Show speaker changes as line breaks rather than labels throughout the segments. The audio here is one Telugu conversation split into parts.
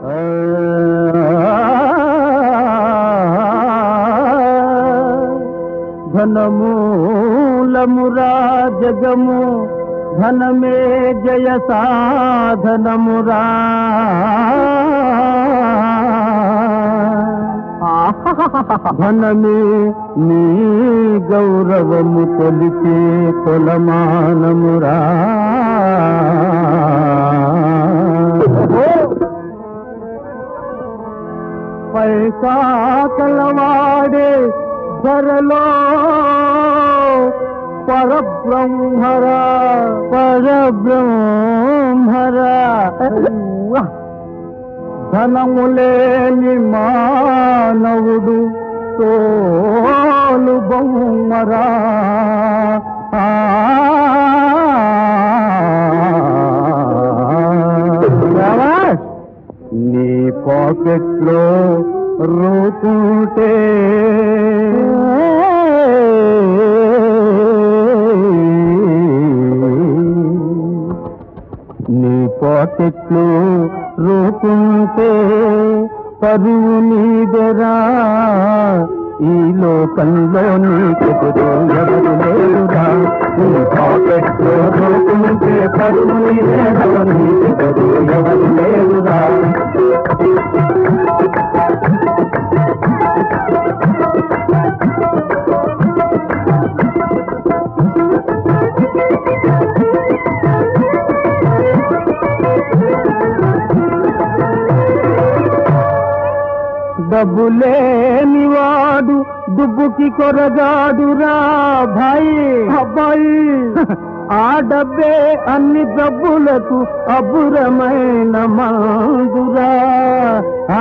ధనమూలమురా జగము ధనమే జయ సాధనమురా ధనమే నీ గౌరవము కొలిచే కొలమానమురా పైసా కలవాడే ధరలో పరబ్రహ్మరా పరబ్రహ్మరా ధనము లేని మానవుడు తోలు బొమ్మరా ఆ. శాబాష్! నీ పాకెట్లో రూపుంటే నీ పాకెట్లు రూపుంటే పరువు నీదెరా ఈ లోకంలో నీకెదురు ఎవరు లేరురా నీ పాకెట్లో రూపుంటే పరువు నీదెరా నీకెదురు ఎవరు లేరురా డబ్బులేని వాడు దుబ్బుకి కొరగాడురా భాయి అబ్బాయి ఆ డబ్బే అన్ని డబ్బులకు అబ్బురమైన మందురా ఆ,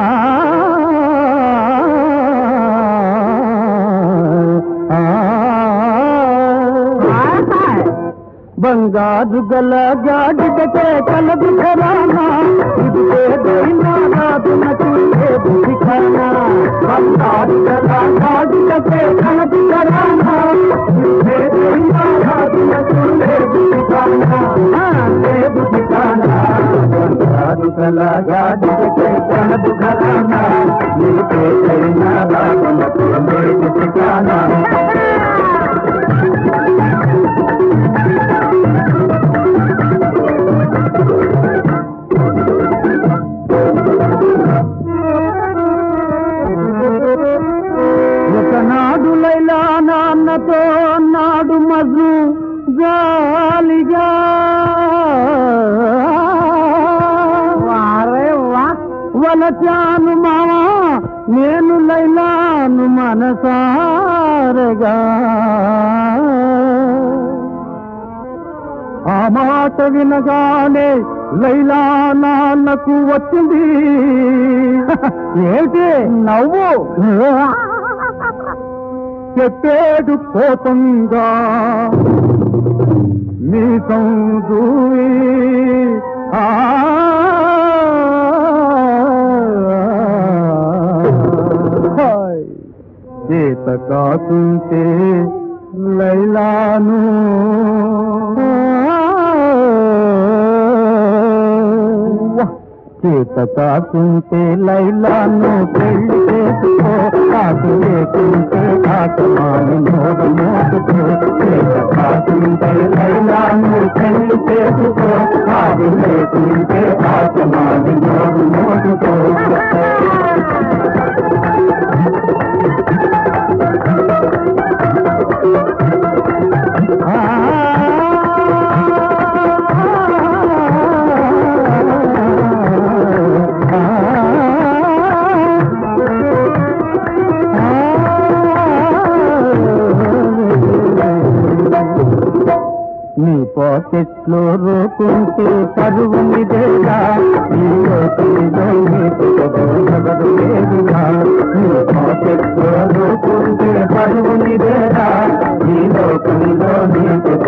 ఆ. బంగారు గల గాడిదకే కలదు ఖరానా ఇదే దైనా రాదునకు ఏ బుద్ధిఖానా బంగారు గల గాడిదకే కలదు ఖరానా ఇదే దైనా రాదునకు ఏ బుద్ధిఖానా ఏ బుద్ధిఖానా బంగారు గల గాడిదకే కలదు ఖరానా ఇదే దైనా రాదునకు ఏ బుద్ధిఖానా ఒకనాడు లైలా నాన్నతో నాడు మజు జాలిగా వలచాను మావా నేను లైలాను మనసారగా ఆ మాట వినగానే లైలా నాన్నకు వచ్చింది ఏంటి నవ్వు చెప్పేడు పోతుందా మీ దూయి ఆ చేత కాకుంటే లైలాను చేత కాకుంటే లైలాను పెళ్లి చేసుకో కాకు లేకుంటే కాకమాను నోడు మోసుకో చేత కాకుంటే లైలాను పెళ్లి చేసుకో కాకు లేకుంటే కాకమాను నోడు మోసుకో నీ పాకెట్లో రోకుంటే పరువు నిదేగా ఈ లోకంలో నీకు ఎవరు లేదుగా నీ పాకెట్లో రోకుంటే పరువు నిదేగా ఈ లోకంలో నీకు